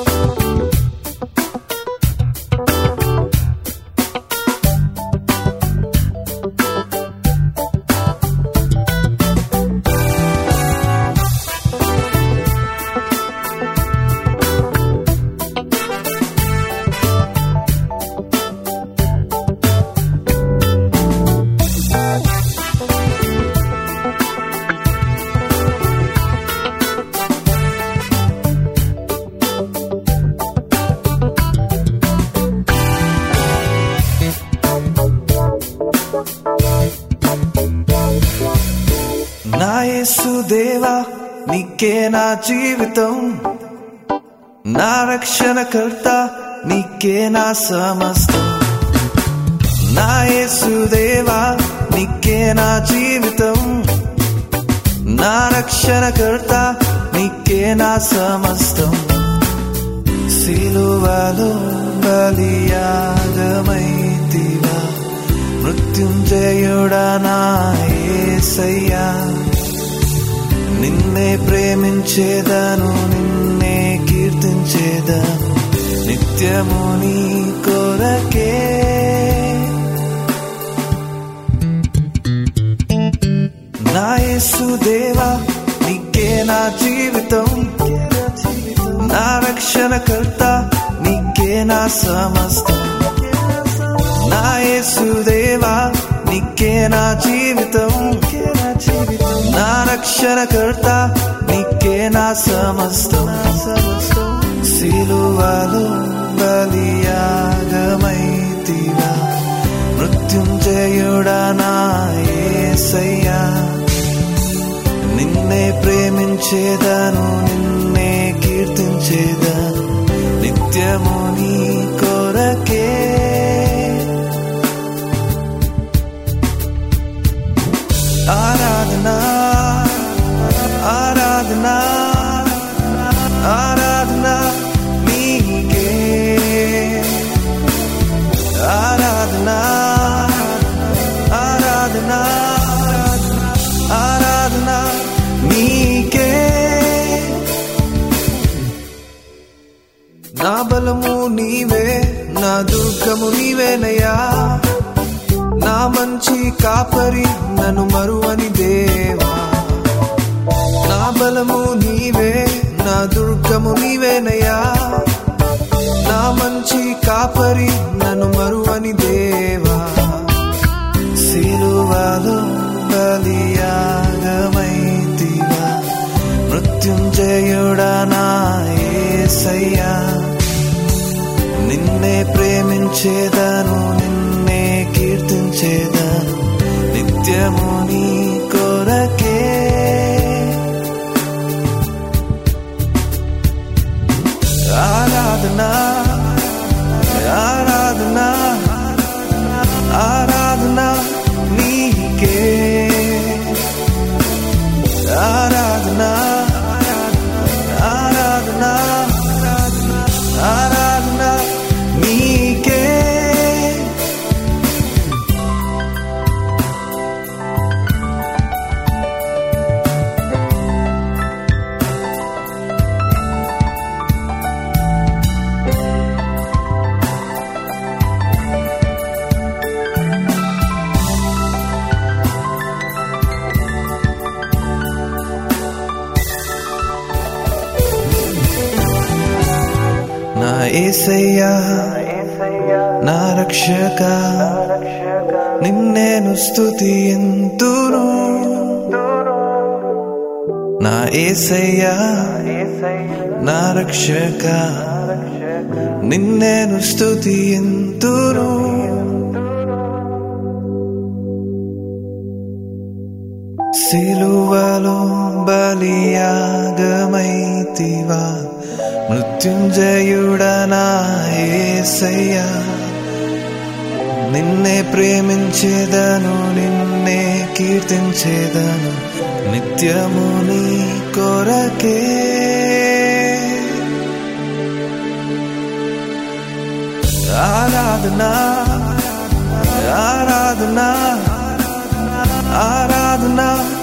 నా యేసు దేవా నీకే నా జీవితం నా రక్షణకర్త నీకే నా సమస్తం నా యేసు దేవా నీకే నా జీవితం నా రక్షణకర్త నీకే నా సమస్తం సిలువలో బలియాగమైతివా మృత్యుంజయుడా నా యేసయ్యా నిన్నే ప్రేమించేదను నిన్నే కీర్తించేదను నిత్యము నీ కొరకే నా యేసు దేవా నీకే నా జీవితం నా రక్షణకర్త నీకే నా సమస్తం నా యేసు దేవా నీకే నా జీవితం నా రక్షణకర్త నీకే నా సమస్తం సిలువలో బలియాగమైతివా మృత్యుంజయుడా నా యేసయ్యా నిన్నే ప్రేమించేదను నిన్నే కీర్తించేదను నిత్యము నీ కొరకే ఆరాధనా ఆరాధనా ఆరాధనా నీకే ఆరాధనా ఆరాధనా ఆరాధనా నీకే నా బలము నీవే నా దుర్గము నీవేనయ్యా నా మంచి కాపరి నన్ను మరువని దేవా నా బలము నీవే నా దుర్గము నీవేనయ్యా నా మంచి కాపరి నన్ను మరువని దేవా సిలువలో బలియాగమైతివా మృత్యుంజయుడా నా యేసయ్యా నిన్నే ప్రేమించేదను నిన్నే కీర్తించేదను నిత్యము నీ కొరకే ఆరాధనా ఆరాధనా ఆరాధనా నీకే ఆరాధనా ఆరాధనా ఆరాధనా నీకే నా ఏసయ్యా నా రక్షక నిన్నేను స్తుతియంతును నా ఏసయ్యా నా రక్షక నిన్నేను స్తుతియంతును సిలువలో బలియాగమైతివా మృత్యుంజయుడనా ఏసయ్యా నిన్నే ప్రేమించేదను నిన్నే కీర్తించేదను నిత్యము నీ కొరకే ఆరాధనా ఆరాధనా ఆరాధనా